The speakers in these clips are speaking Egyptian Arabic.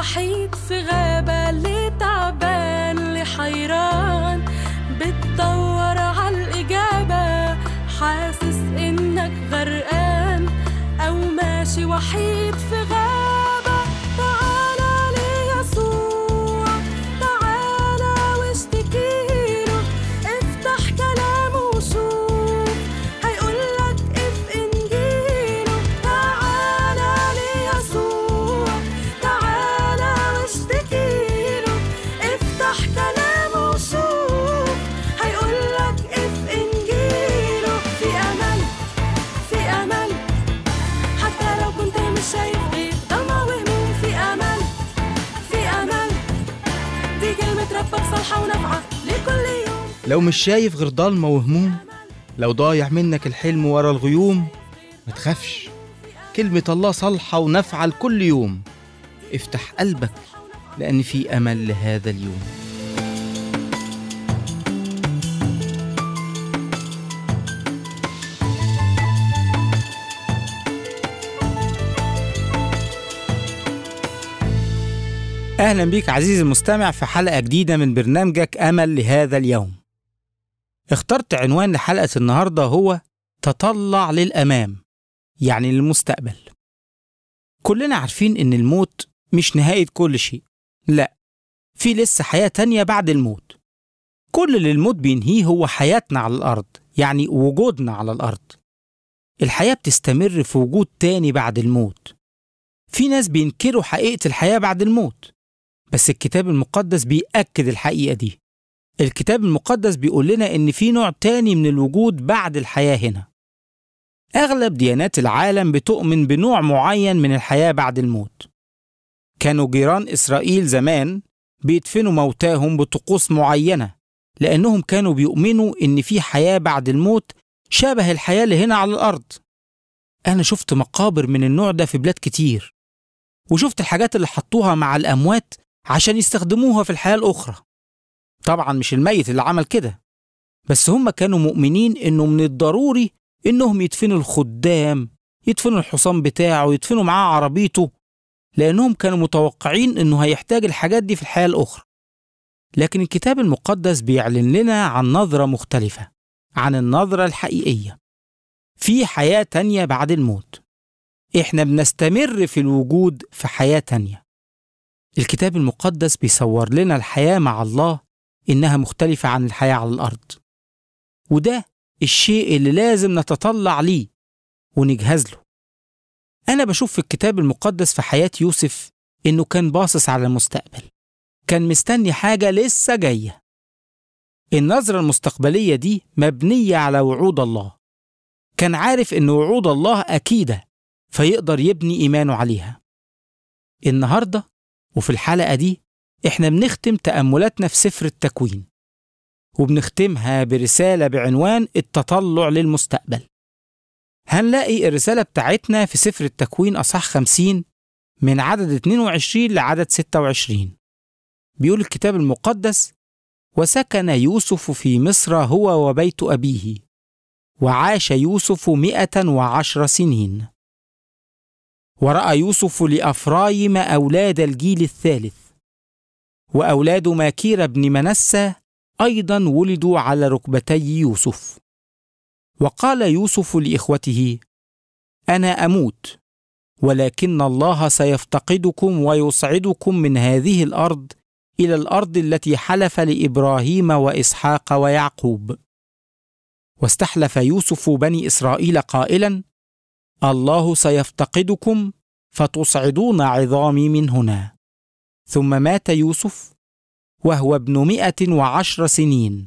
وحيد في غابة اللي تعبان اللي حيران بتدور عالإجابة حاسس إنك غرقان أو ماشي وحيد في غابة تعالى ليسوع تعالى واشتكيله افتح كلامه وشوف هيقولك اف انجيله تعالى ليسوع تعالى واشتكيله افتح كلامه وشوف هيقولك اف انجيله في امل في امل حتى لو كنت مش شايف غير ضلمة وهموم في امل في امل دي كلمة ربك صالحة ونافعة لكل يوم لو مش شايف غير ضلمة وهموم لو ضايع منك الحلم ورا الغيوم ما تخافش كلمة الله صالحة ونافعة لكل يوم افتح قلبك لأن في أمل لهذا اليوم أهلا بيك عزيزي المستمع في حلقة جديدة من برنامجك أمل لهذا اليوم اخترت عنوان لحلقة النهاردة هو تطلع للأمام يعني للمستقبل كلنا عارفين إن الموت مش نهاية كل شيء لا في لسه حياة تانية بعد الموت كل اللي الموت بينهيه هو حياتنا على الأرض يعني وجودنا على الأرض الحياة بتستمر في وجود تاني بعد الموت في ناس بينكروا حقيقة الحياة بعد الموت بس الكتاب المقدس بيأكد الحقيقة دي الكتاب المقدس بيقول لنا إن في نوع تاني من الوجود بعد الحياة هنا أغلب ديانات العالم بتؤمن بنوع معين من الحياة بعد الموت كانوا جيران إسرائيل زمان بيدفنوا موتاهم بطقوس معينة لأنهم كانوا بيؤمنوا إن في حياة بعد الموت شبه الحياة اللي هنا على الأرض أنا شفت مقابر من النوع ده في بلاد كتير وشفت الحاجات اللي حطوها مع الأموات عشان يستخدموها في الحياة الأخرى طبعا مش الميت اللي عمل كده بس هم كانوا مؤمنين إنه من الضروري إنهم يدفنوا الخدام يدفنوا الحصان بتاعه يدفنوا معاه عربيته لأنهم كانوا متوقعين إنه هيحتاج الحاجات دي في الحياة الأخرى لكن الكتاب المقدس بيعلن لنا عن نظرة مختلفة عن النظرة الحقيقية في حياة تانية بعد الموت إحنا بنستمر في الوجود في حياة تانية الكتاب المقدس بيصور لنا الحياة مع الله إنها مختلفة عن الحياة على الأرض وده الشيء اللي لازم نتطلع ليه ونجهز له أنا بشوف في الكتاب المقدس في حياة يوسف إنه كان باصص على المستقبل كان مستني حاجة لسه جاية النظرة المستقبلية دي مبنية على وعود الله كان عارف إن وعود الله أكيدة فيقدر يبني إيمانه عليها النهاردة وفي الحلقة دي إحنا بنختم تأملاتنا في سفر التكوين وبنختمها برسالة بعنوان التطلع للمستقبل هنلاقي الرسالة بتاعتنا في سفر التكوين أصح 50 من عدد 22 لعدد 26 بيقول الكتاب المقدس وسكن يوسف في مصر هو وبيت أبيه وعاش يوسف مئة وعشر سنين ورأى يوسف لأفرايم أولاد الجيل الثالث وأولاد ماكير بن منسى أيضا ولدوا على ركبتي يوسف وقال يوسف لإخوته أنا أموت ولكن الله سيفتقدكم ويصعدكم من هذه الأرض إلى الأرض التي حلف لإبراهيم وإسحاق ويعقوب واستحلف يوسف بني إسرائيل قائلا الله سيفتقدكم فتصعدون عظامي من هنا ثم مات يوسف وهو ابن مئة وعشر سنين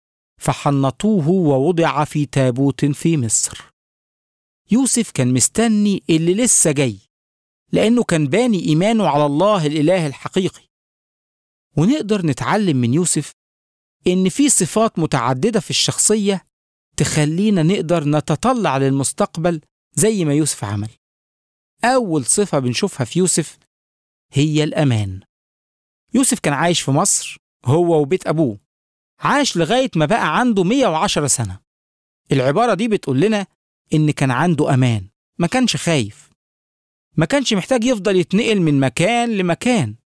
فحنطوه ووضع في تابوت في مصر يوسف كان مستني اللي لسه جاي لأنه كان باني إيمانه على الله الإله الحقيقي ونقدر نتعلم من يوسف إن في صفات متعددة في الشخصية تخلينا نقدر نتطلع للمستقبل زي ما يوسف عمل أول صفة بنشوفها في يوسف هي الأمان يوسف كان عايش في مصر هو وبيت أبوه عاش لغاية ما بقى عنده 110 سنة العبارة دي بتقول لنا إن كان عنده أمان ما كانش خايف ما كانش محتاج يفضل يتنقل من مكان لمكان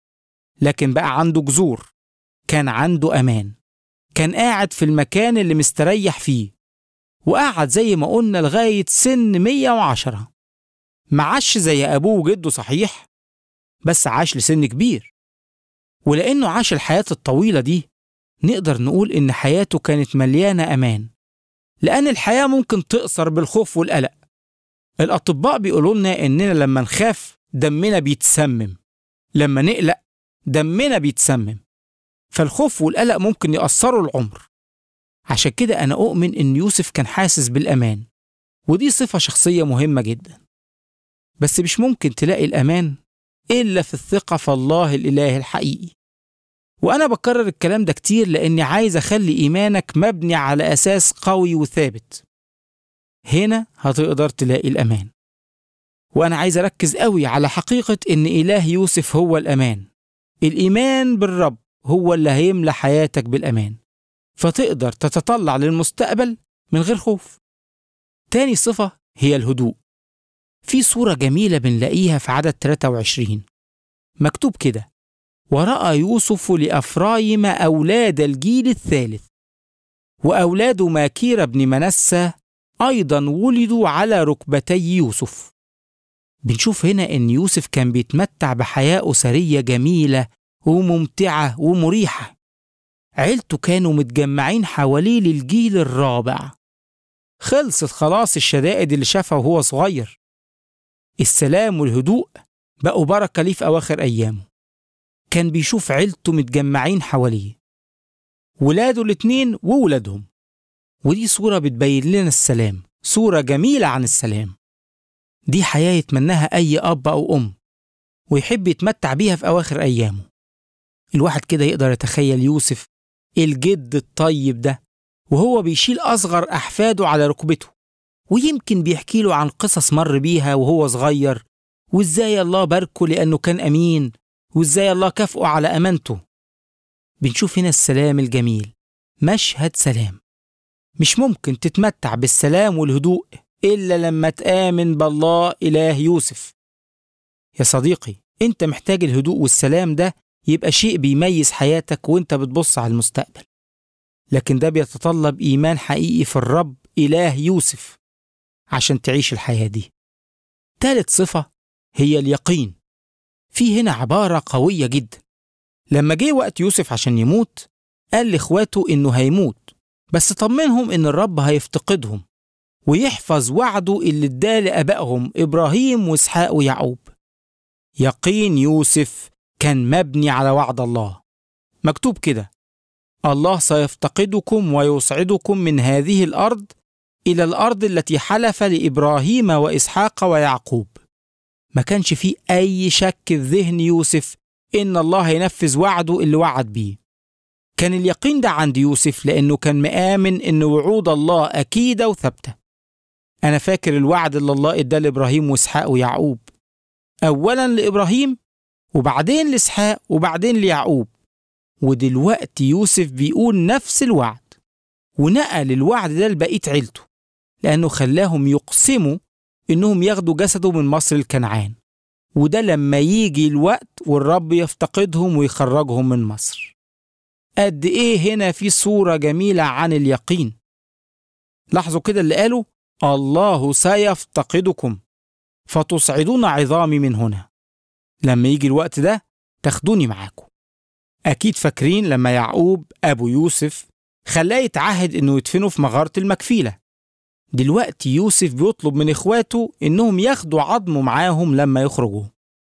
لكن بقى عنده جذور كان عنده أمان كان قاعد في المكان اللي مستريح فيه وقعد زي ما قلنا لغاية سن 110 ما عاش زي أبوه وجده صحيح بس عاش لسن كبير ولأنه عاش الحياة الطويلة دي نقدر نقول إن حياته كانت مليانة أمان لأن الحياة ممكن تقصر بالخوف والقلق الأطباء بيقولوا لنا إننا لما نخاف دمنا بيتسمم لما نقلق دمنا بيتسمم فالخوف والقلق ممكن يأثروا العمر عشان كده أنا أؤمن إن يوسف كان حاسس بالأمان ودي صفة شخصية مهمة جدا بس مش ممكن تلاقي الأمان إلا في الثقة في الله الإله الحقيقي وأنا بكرر الكلام ده كتير لأني عايز أخلي إيمانك مبني على أساس قوي وثابت هنا هتقدر تلاقي الأمان وأنا عايز أركز قوي على حقيقة إن إله يوسف هو الأمان الإيمان بالرب هو اللي هيملى حياتك بالأمان فتقدر تتطلع للمستقبل من غير خوف تاني صفة هي الهدوء في صورة جميلة بنلاقيها في عدد 23 مكتوب كده ورأى يوسف لأفرايم أولاد الجيل الثالث وأولاد ماكير بن منسى أيضا ولدوا على ركبتي يوسف بنشوف هنا إن يوسف كان بيتمتع بحياة أسرية جميلة وممتعة ومريحة عيلته كانوا متجمعين حواليه للجيل الرابع خلصت خلاص الشدائد اللي شافها وهو صغير السلام والهدوء بقوا بركة ليه في أواخر أيامه كان بيشوف عيلته متجمعين حواليه ولاده الاتنين وولادهم ودي صورة بتبين لنا السلام صورة جميلة عن السلام دي حياة يتمناها أي أب أو أم ويحب يتمتع بيها في أواخر أيامه الواحد كده يقدر يتخيل يوسف الجد الطيب ده وهو بيشيل أصغر أحفاده على ركبته ويمكن بيحكي له عن قصص مر بيها وهو صغير وإزاي الله باركه لأنه كان أمين وإزاي الله كافئه على أمانته بنشوف هنا السلام الجميل مشهد سلام مش ممكن تتمتع بالسلام والهدوء إلا لما تآمن بالله إله يوسف يا صديقي أنت محتاج الهدوء والسلام ده يبقى شيء بيميز حياتك وانت بتبص على المستقبل لكن ده بيتطلب إيمان حقيقي في الرب إله يوسف عشان تعيش الحياة دي تالت صفة هي اليقين في هنا عبارة قوية جدا لما جه وقت يوسف عشان يموت قال لإخواته إنه هيموت بس طمنهم إن الرب هيفتقدهم ويحفظ وعده اللي اداه لآبائهم إبراهيم وإسحاق ويعقوب يقين يوسف كان مبني على وعد الله مكتوب كده الله سيفتقدكم ويصعدكم من هذه الارض الى الارض التي حلف لابراهيم واسحاق ويعقوب ما كانش فيه اي شك في ذهن يوسف ان الله هينفذ وعده اللي وعد بيه كان اليقين ده عند يوسف لانه كان مآمن ان وعود الله اكيده وثابته انا فاكر الوعد اللي الله اداه لابراهيم واسحاق ويعقوب اولا لابراهيم وبعدين لإسحاق وبعدين ليعقوب ودلوقتي يوسف بيقول نفس الوعد ونقل الوعد ده لبقية عيلته لأنه خلاهم يقسموا إنهم ياخدوا جسده من مصر الكنعان وده لما يجي الوقت والرب يفتقدهم ويخرجهم من مصر قد إيه هنا في صورة جميلة عن اليقين لاحظوا كده اللي قالوا الله سيفتقدكم فتصعدون عظامي من هنا لما يجي الوقت ده تاخدوني معاكم أكيد فاكرين لما يعقوب أبو يوسف خلاه يتعهد إنه يدفنه في مغارة المكفيلة دلوقتي يوسف بيطلب من إخواته إنهم ياخدوا عظمه معاهم لما يخرجوا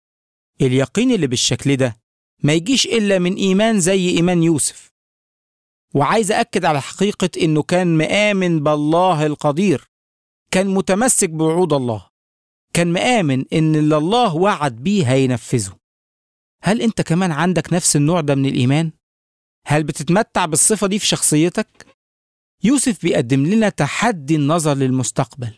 اليقين اللي بالشكل ده ما يجيش إلا من إيمان زي إيمان يوسف وعايز أكد على حقيقة إنه كان مآمن بالله القدير كان متمسك بوعود الله كان مآمن إن اللي الله وعد بيه هينفذه هل أنت كمان عندك نفس النوع ده من الإيمان؟ هل بتتمتع بالصفة دي في شخصيتك؟ يوسف بيقدم لنا تحدي النظر للمستقبل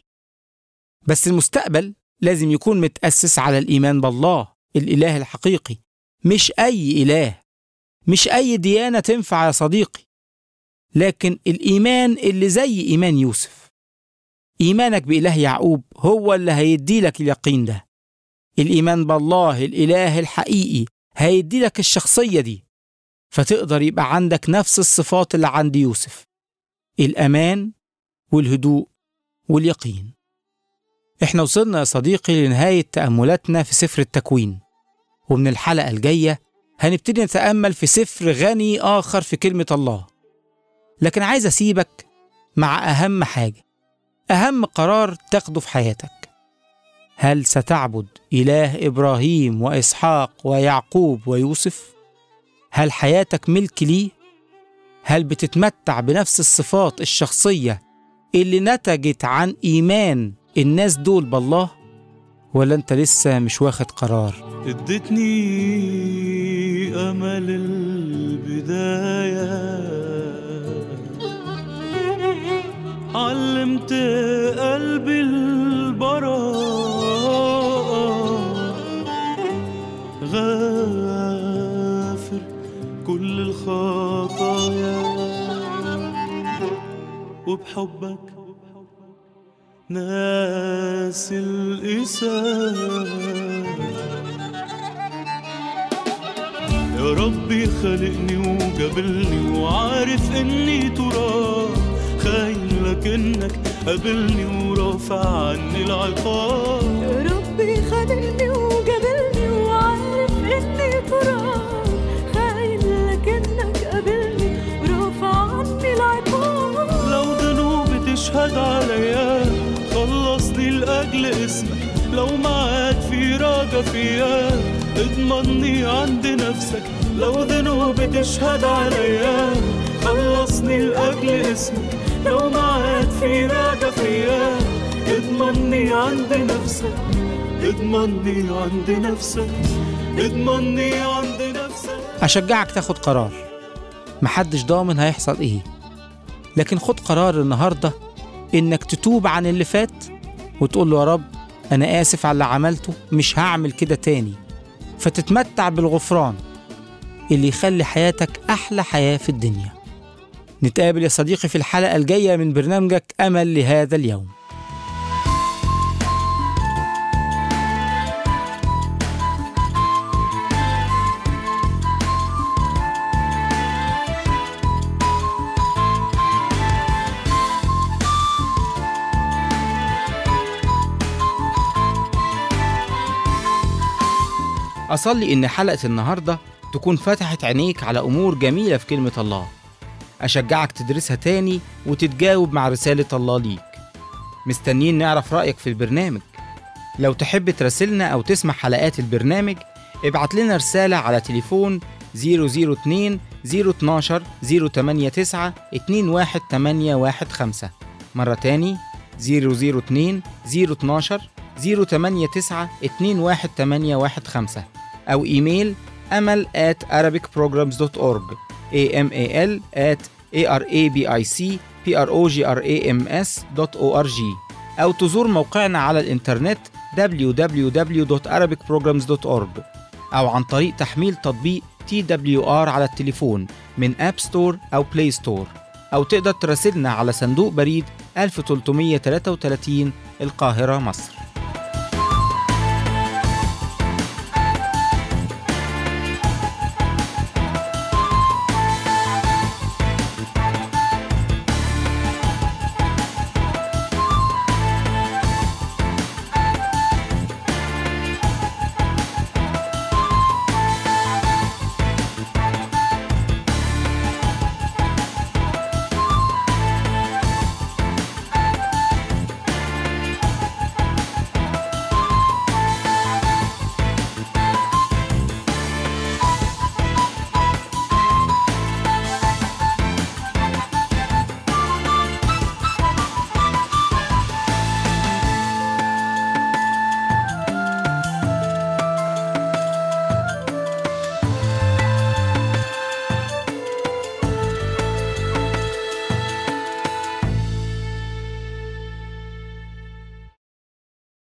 بس المستقبل لازم يكون متأسس على الإيمان بالله الإله الحقيقي مش أي إله مش أي ديانة تنفع يا صديقي لكن الإيمان اللي زي إيمان يوسف إيمانك بإله يعقوب هو اللي هيدي لك اليقين ده الإيمان بالله الإله الحقيقي هيدي لك الشخصية دي فتقدر يبقى عندك نفس الصفات اللي عند يوسف الأمان والهدوء واليقين احنا وصلنا يا صديقي لنهاية تأملاتنا في سفر التكوين ومن الحلقة الجاية هنبتدي نتأمل في سفر غني آخر في كلمة الله لكن عايز أسيبك مع أهم حاجة أهم قرار تاخده في حياتك هل ستعبد إله إبراهيم وإسحاق ويعقوب ويوسف؟ هل حياتك ملك ليه؟ هل بتتمتع بنفس الصفات الشخصية اللي نتجت عن إيمان الناس دول بالله؟ ولا أنت لسه مش واخد قرار؟ ادتني امل البدايه علمت قلبي البراءه غافر كل الخطايا وبحبك ناس الإساءة يا ربي خلقني وجابلني وعارف اني تراب خاين لكنك قابلني ورافع عني العقاب يا ربي خلقني وجابلني وعارف اني تراب خاين لكنك قابلني ورافع عني العقاب لو ذنوبي تشهد عليا خلصني لأجل اسمك لو معاك في راجة فيا اضمني عند نفسك لو ذنوبي تشهد عليا خلصني لأجل اسمك لو معاك في راجة فيا اضمني عند نفسك اضمني عند نفسك اضمني عند نفسك أشجعك تاخد قرار محدش ضامن هيحصل إيه لكن خد قرار النهاردة إنك تتوب عن اللي فات وتقول له يا رب أنا آسف على اللي عملته مش هعمل كده تاني فتتمتع بالغفران اللي يخلي حياتك أحلى حياة في الدنيا نتقابل يا صديقي في الحلقة الجاية من برنامجك أمل لهذا اليوم أصلي إن حلقة النهاردة تكون فتحت عينيك على أمور جميلة في كلمة الله أشجعك تدرسها تاني وتتجاوب مع رسالة الله ليك مستنيين نعرف رأيك في البرنامج لو تحب تراسلنا أو تسمع حلقات البرنامج ابعت لنا رسالة على تليفون 002 012 089 21815 مرة تاني 002 012 089 21815 أو إيميل أمل at arabicprograms.org amal at arabicprograms.org أو تزور موقعنا على الإنترنت www.arabicprograms.org أو عن طريق تحميل تطبيق TWR على التليفون من أب ستور أو بلاي ستور أو تقدر تراسلنا على صندوق بريد 1333 القاهرة مصر